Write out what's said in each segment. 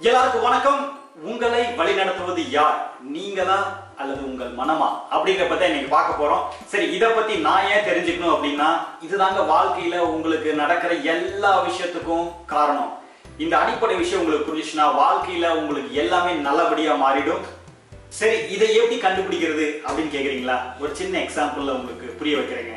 எல்லாருக்கும் வணக்கம் உங்களை வழிநடத்துவது யார் நீங்களா அல்லது உங்கள் மனமா அப்படிங்கிற பத்தி இன்னைக்கு பார்க்க போறோம் சரி இத பத்தி நான் ஏன் தெரிஞ்சுக்கணும் அப்படின்னா இதுதாங்க வாழ்க்கையில உங்களுக்கு நடக்கிற எல்லா விஷயத்துக்கும் காரணம் இந்த அடிப்படை விஷயம் உங்களுக்கு புரிஞ்சுச்சுன்னா வாழ்க்கையில உங்களுக்கு எல்லாமே நல்லபடியா மாறிடும் சரி இதை எப்படி கண்டுபிடிக்கிறது அப்படின்னு கேக்குறீங்களா ஒரு சின்ன எக்ஸாம்பிள்ல உங்களுக்கு புரிய வைக்கிறேங்க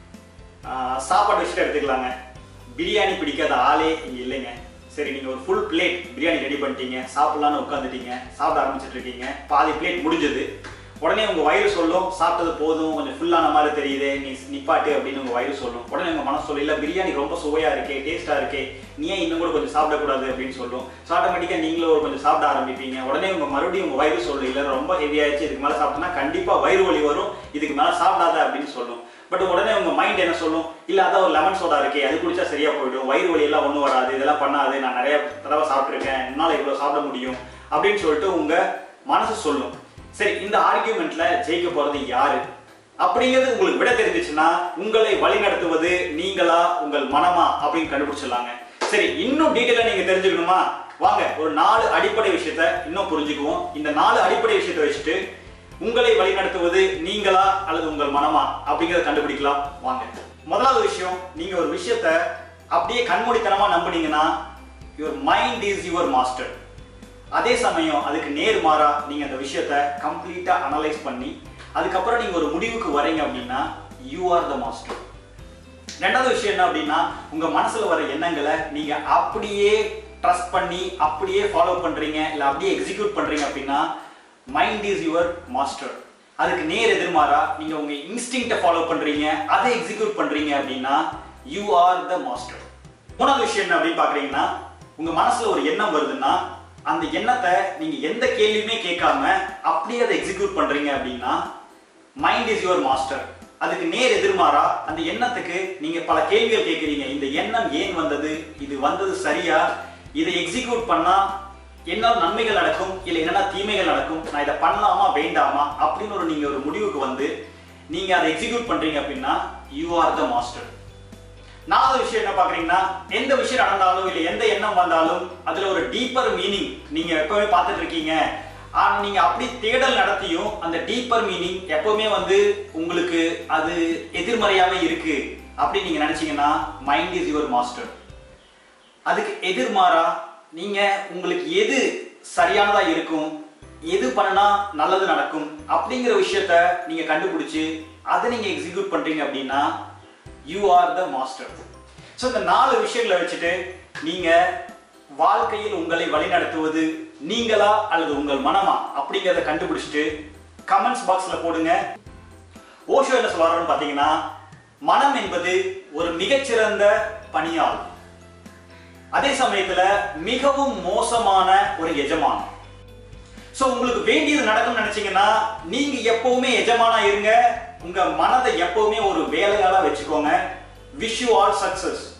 ஆஹ் சாப்பாடு விஷயம் எடுத்துக்கலாங்க பிரியாணி பிடிக்காத ஆளே இங்க இல்லைங்க சரி நீங்க ஒரு ஃபுல் பிளேட் பிரியாணி ரெடி பண்ணிட்டீங்க சாப்பிடலான்னு உட்காந்துட்டீங்க சாப்பிட ஆரம்பிச்சிட்டு இருக்கீங்க பாதி பிளேட் முடிஞ்சது உடனே உங்க வயிறு சொல்லும் சாப்பிட்டது போதும் கொஞ்சம் ஃபுல்லான மாதிரி தெரியுது நீ நிப்பாட்டு அப்படின்னு உங்க வயிறு சொல்லும் உடனே உங்க மனசு சொல்லும் இல்ல பிரியாணி ரொம்ப சுவையா இருக்கே டேஸ்டா இருக்கே நீ ஏன் இன்னும் கூட கொஞ்சம் சாப்பிடக்கூடாது அப்படின்னு சொல்லும் ஸோ ஆட்டோமேட்டிக்கா நீங்களும் ஒரு கொஞ்சம் சாப்பிட ஆரம்பிப்பீங்க உடனே உங்க மறுபடியும் உங்க வயிறு சொல்லும் இல்ல ரொம்ப ஹெவியாச்சு இதுக்கு மேல சாப்பிட்டோம்னா கண்டிப்பா வயிறு வலி வரும் இதுக்கு மேல சாப்பிடாத அப்படின்னு சொல்லும் பட் உடனே உங்க மைண்ட் என்ன சொல்லும் இல்ல அதான் ஒரு லெமன் சோடா இருக்கே அது குடிச்சா சரியா போயிடும் வயிறு வலி எல்லாம் ஒண்ணும் வராது இதெல்லாம் பண்ணாது நான் நிறைய தடவை சாப்பிட்டுருக்கேன் என்னால இவ்வளவு சாப்பிட முடியும் அப்படின்னு சொல்லிட்டு உங்க மனசு சொல்லும் சரி இந்த ஆர்கியூமெண்ட்ல ஜெயிக்க போறது யாரு அப்படிங்கிறது உங்களுக்கு விட தெரிஞ்சிச்சுன்னா உங்களை வழிநடத்துவது நீங்களா உங்கள் மனமா அப்படின்னு கண்டுபிடிச்சிடலாங்க சரி இன்னும் டீட்டெயிலா நீங்க தெரிஞ்சுக்கணுமா வாங்க ஒரு நாலு அடிப்படை விஷயத்த இன்னும் புரிஞ்சுக்குவோம் இந்த நாலு அடிப்படை விஷயத்தை வச்சுட்டு உங்களை வழிநடத்துவது நீங்களா அல்லது உங்கள் மனமா அப்படிங்கறத கண்டுபிடிக்கலாம் வாங்க முதலாவது விஷயம் நீங்க ஒரு விஷயத்த அப்படியே கண்மூடித்தனமா நம்புனீங்கன்னா your mind is your master அதே சமயம் அதுக்கு நேர்மாறா நீங்க அந்த விஷயத்த கம்ப்ளீட்டா அனலைஸ் பண்ணி அதுக்கப்புறம் நீங்க ஒரு முடிவுக்கு வரீங்க அப்படின்னா யூ ஆர் த மாஸ்டர் ரெண்டாவது விஷயம் என்ன அப்படின்னா உங்க மனசுல வர எண்ணங்களை நீங்க அப்படியே ட்ரஸ்ட் பண்ணி அப்படியே ஃபாலோ பண்றீங்க இல்ல அப்படியே எக்ஸிக்யூட் பண்றீங்க அப்படின்னா மைண்ட் இஸ் யுவர் மாஸ்டர் அதுக்கு நேர் எதிர்மாறா நீங்க உங்க இன்ஸ்டிங்க்ட ஃபாலோ பண்றீங்க அதை எக்ஸிக்யூட் பண்றீங்க அப்படின்னா யூ ஆர் த மாஸ்டர் மூணாவது விஷயம் என்ன அப்படின்னு பாக்குறீங்கன்னா உங்க மனசுல ஒரு எண்ணம் வருதுன்னா அந்த எண்ணத்தை நீங்க எந்த கேள்வியுமே கேட்காம அப்படியே அதை எக்ஸிக்யூட் பண்றீங்க அப்படின்னா மைண்ட் இஸ் யுவர் மாஸ்டர் அதுக்கு நேர் எதிர்மாறா அந்த எண்ணத்துக்கு நீங்க பல கேள்விகள் கேட்குறீங்க இந்த எண்ணம் ஏன் வந்தது இது வந்தது சரியா இதை எக்ஸிக்யூட் பண்ணா என்ன நன்மைகள் நடக்கும் இல்லை என்னென்ன தீமைகள் நடக்கும் நான் இதை பண்ணலாமா வேண்டாமா அப்படின்னு ஒரு நீங்க ஒரு முடிவுக்கு வந்து நீங்க அதை எக்ஸிக்யூட் பண்றீங்க அப்படின்னா யூ ஆர் த மாஸ்டர் நாலாவது விஷயம் என்ன பாக்குறீங்கன்னா எந்த விஷயம் நடந்தாலும் இல்லை எந்த எண்ணம் வந்தாலும் அதுல ஒரு டீப்பர் மீனிங் நீங்க எப்பவுமே பார்த்துட்டு இருக்கீங்க ஆனா நீங்க அப்படி தேடல் நடத்தியும் அந்த டீப்பர் மீனிங் எப்பவுமே வந்து உங்களுக்கு அது எதிர்மறையாவே இருக்கு அப்படி நீங்க நினைச்சீங்கன்னா மைண்ட் இஸ் யுவர் மாஸ்டர் அதுக்கு எதிர்மாறா நீங்க உங்களுக்கு எது சரியானதா இருக்கும் எது பண்ணா நல்லது நடக்கும் அப்படிங்கிற விஷயத்த நீங்க கண்டுபிடிச்சு அதை நீங்க எக்ஸிக்யூட் பண்றீங்க அப்படின்னா you are the master so இந்த நாலு விஷயங்களை வச்சுட்டு நீங்க வாழ்க்கையில் உங்களை வழிநடத்துவது நீங்களா அல்லது உங்கள் மனமா அப்படிங்கிறத கண்டுபிடிச்சிட்டு கமெண்ட்ஸ் பாக்ஸ்ல போடுங்க ஓஷோ என்ன சொல்றாருன்னு பாத்தீங்கன்னா மனம் என்பது ஒரு மிகச்சிறந்த பணியாள் அதே சமயத்துல மிகவும் மோசமான ஒரு எஜமான் சோ உங்களுக்கு வேண்டியது நடக்கும்னு நினைச்சீங்கன்னா நீங்க எப்பவுமே எஜமானா இருங்க உங்க மனதை எப்பவுமே ஒரு வேலையாளா வச்சுக்கோங்க விஷ் யூ ஆல் சக்சஸ்